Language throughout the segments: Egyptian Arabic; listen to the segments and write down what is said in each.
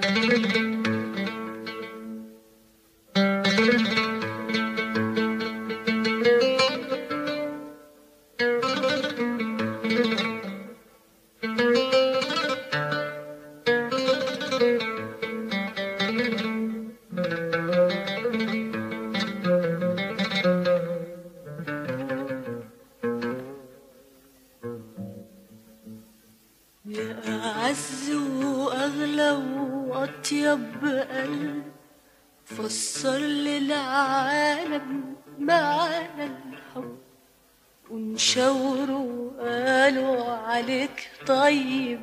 يا أعز وأغلى وأطيب قلب فسر للعالم معنى الحب ونشاوروا قالوا عليك طيب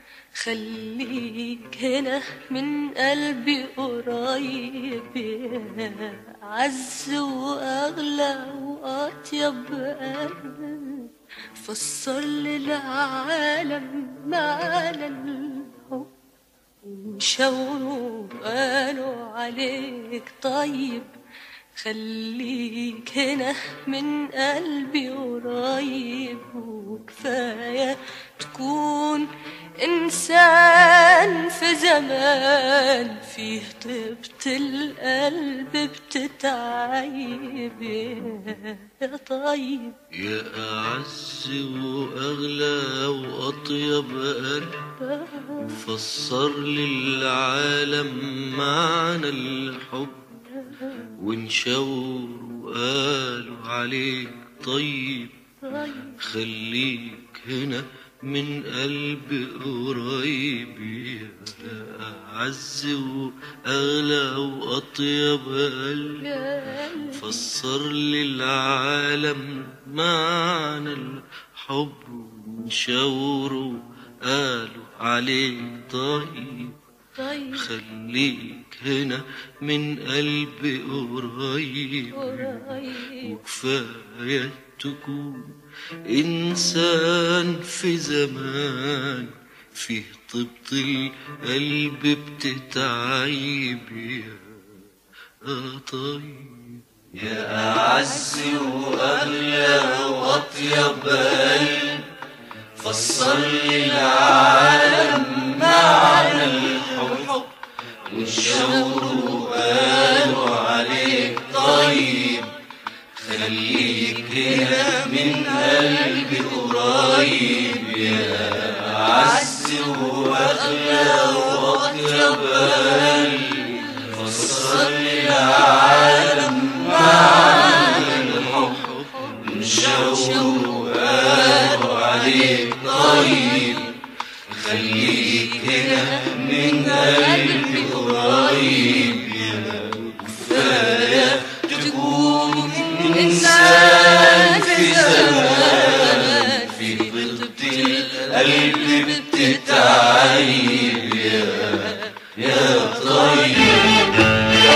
خليك هنا من قلبي قريب يا عز وأغلى وأطيب قلب فسر للعالم معنى الحب وشاوروا قالوا عليك طيب خليك هنا من قلبي قريب وكفاية تكون إنسان في زمان فيه طيبة القلب بتتعيب يا طيب يا أعز وأغلى وأطيب قلب فسر للعالم معنى الحب ونشاور وقالوا عليك طيب طيب خليك هنا من قلب قريب يا أعز وأغلى وأطيب قلب يا قلبي فسر للعالم معنى الحب ونشاوروا قالوا عليك طيب طيب خليك هنا من قلب قريب قريب وكفاية تكون إنسان في زمان فيه طبط القلب بتتعيب يا آه طيب يا أعز وأغلى وأطيب قلب فسر للعالم معنى الحب والشور قالوا عليك طيب خليك هنا من قلبي قريب يا أعز وأغلى وأطيب قلب فسر للعالم معنى الحب والشور قالوا عليك طيب خليك هنا من قلبي قريب يا كفاية تكون إنسان في زمان في ضد القلب بتتعيب يا يا طيب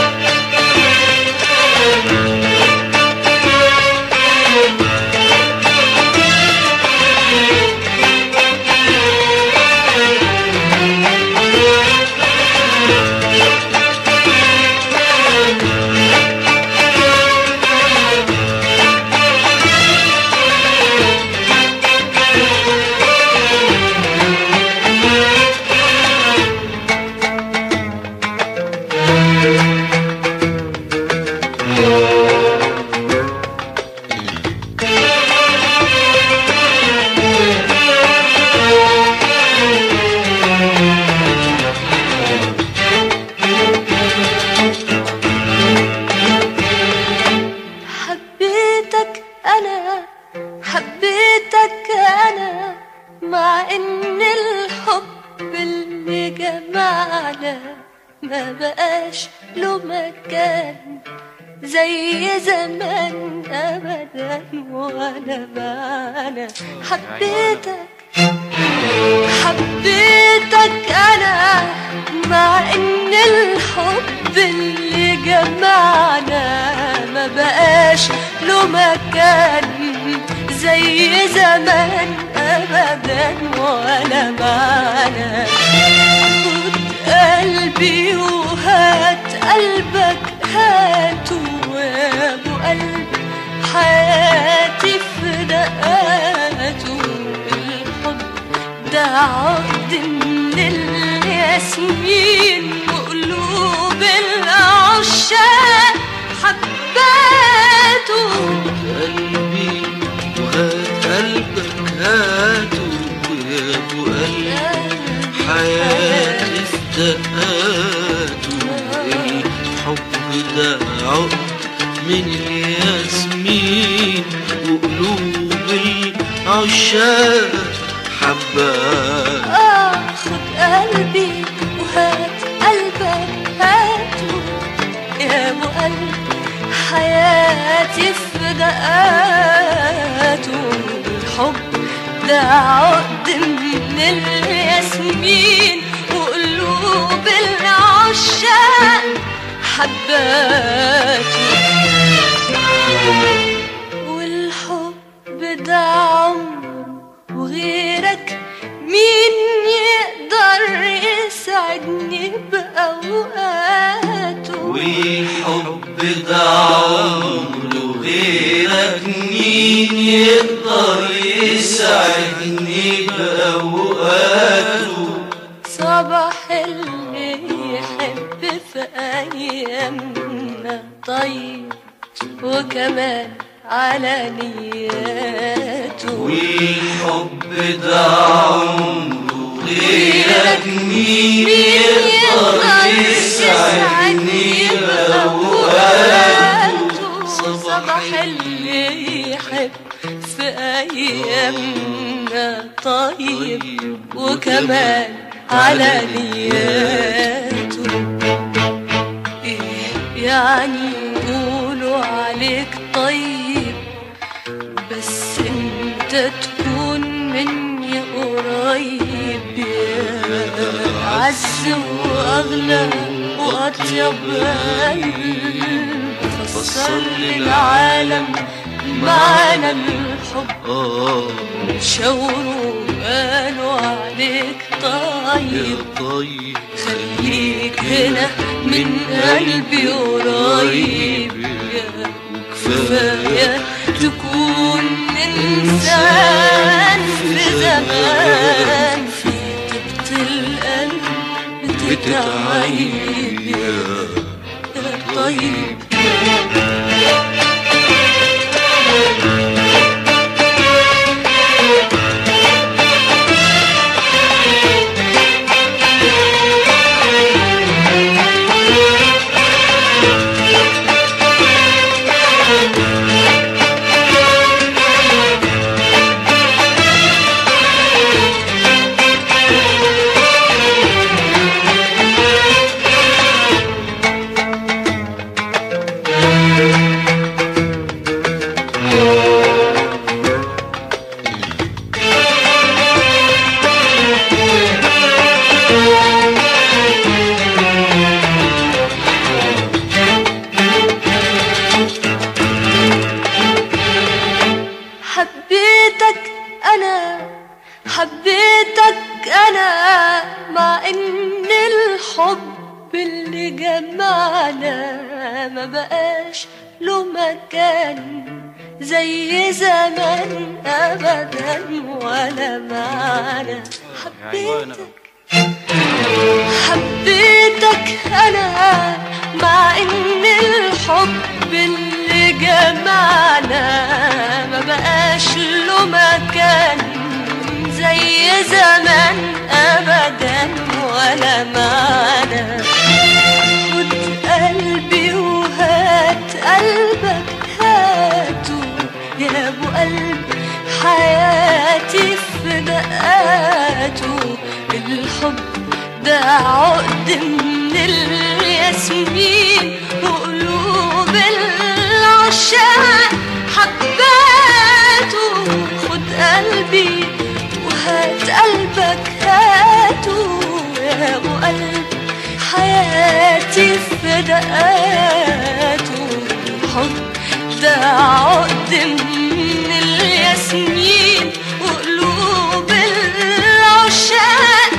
حبيتك أنا حبيتك أنا مع إن الحب اللي جمعنا ما بقاش له مكان زي زمان أبدا ولا معنا حبيتك حبيتك أنا مع إن الحب اللي جمعنا ما بقاش له مكان زي زمان أبدا ولا معنا خد قلبي وهات قلبك هاته يا أبو قلب حياتي في دقاته الحب ده عقد من الياسمين دقاته يا ابو قلبي حياتي في دقاته الحب ده عقد من الياسمين وقلوب العشاق حبات آه خد قلبي وهات قلبك هاته يا ابو قلب حياتي في دقاته الحب ده عقد من الياسمين وقلوب العشاق حباته والحب ده عمر وغيرك مين يقدر يسعدني بأوقاته والحب ده عمر وغيرك مين يقدر يسعدني بأوقاته صباح اللي يحب في أيامنا طيب وكمان على نياته والحب ده عمر وغيرك مين يقدر يسعدني بأوقاته صباح اللي يحب في أيامنا طيب وكمان على نياته إيه يعني يقولوا عليك طيب بس انت تكون مني قريب يا عز واغلى واطيب قلب فسر للعالم معنى الحب آه شاوروا قالوا عليك طيب يا طيب خليك هنا من قلبي قريب يا كفاية تكون إنسان في زمان في طيبة القلب بتتعيب يا طيب حبيتك أنا حبيتك أنا مع إن الحب اللي جمعنا ما بقاش له مكان زي زمان أبدا ولا معنا حبيتك حبيتك انا مع ان الحب اللي جمعنا ما بقاش له مكان زي زمان ابدا ولا معنا خد قلبي وهات قلبك هاته يا ابو قلب حياتي في دقاته الحب ده عقد من الياسمين وقلوب العشاق حباته خد قلبي وهات قلبك هاته يا ابو قلب حياتي في دقاته الحب ده عقد من الياسمين وقلوب العشاق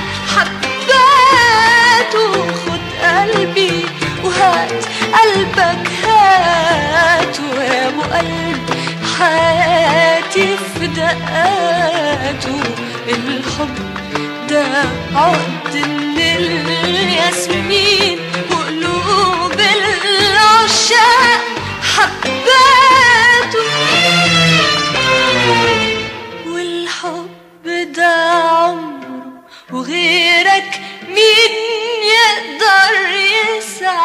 حباته خد قلبي وهات قلبك هاته يا ابو قلب حياتي في دقاته الحب ده عقد من الياسمين وقلوب العشاق حباته والحب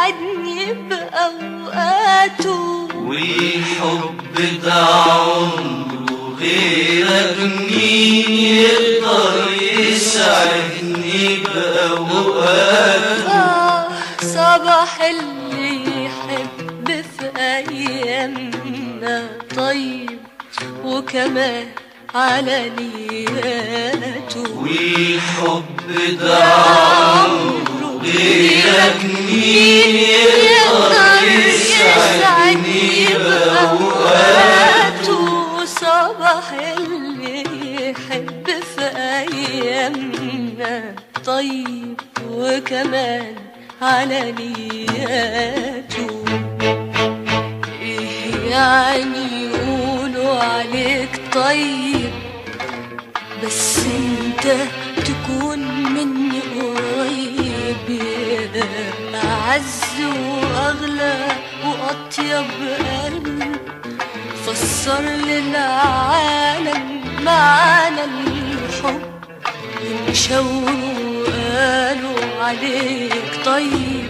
يسعدني بأوقاته والحب ده عمره غيرك مين يقدر يسعدني بأوقاته آه صباح اللي يحب في أيامنا طيب وكمان على نياته والحب ده عمره غيرك مين يقدر يسعدني بأوقاته بأوقاته صباح اللي يحب في أيامنا طيب وكمان على نياته إيه يعني يقولوا عليك طيب بس انت تكون مني قريب يا أعز وأغلى وأطيب قلب فسر للعالم معنى الحب انشوروا قالوا عليك طيب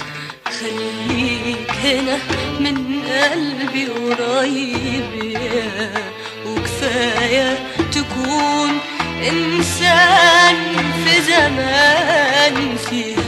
خليك هنا من قلبي قريب يا وكفاية تكون إنسان في زمان فيه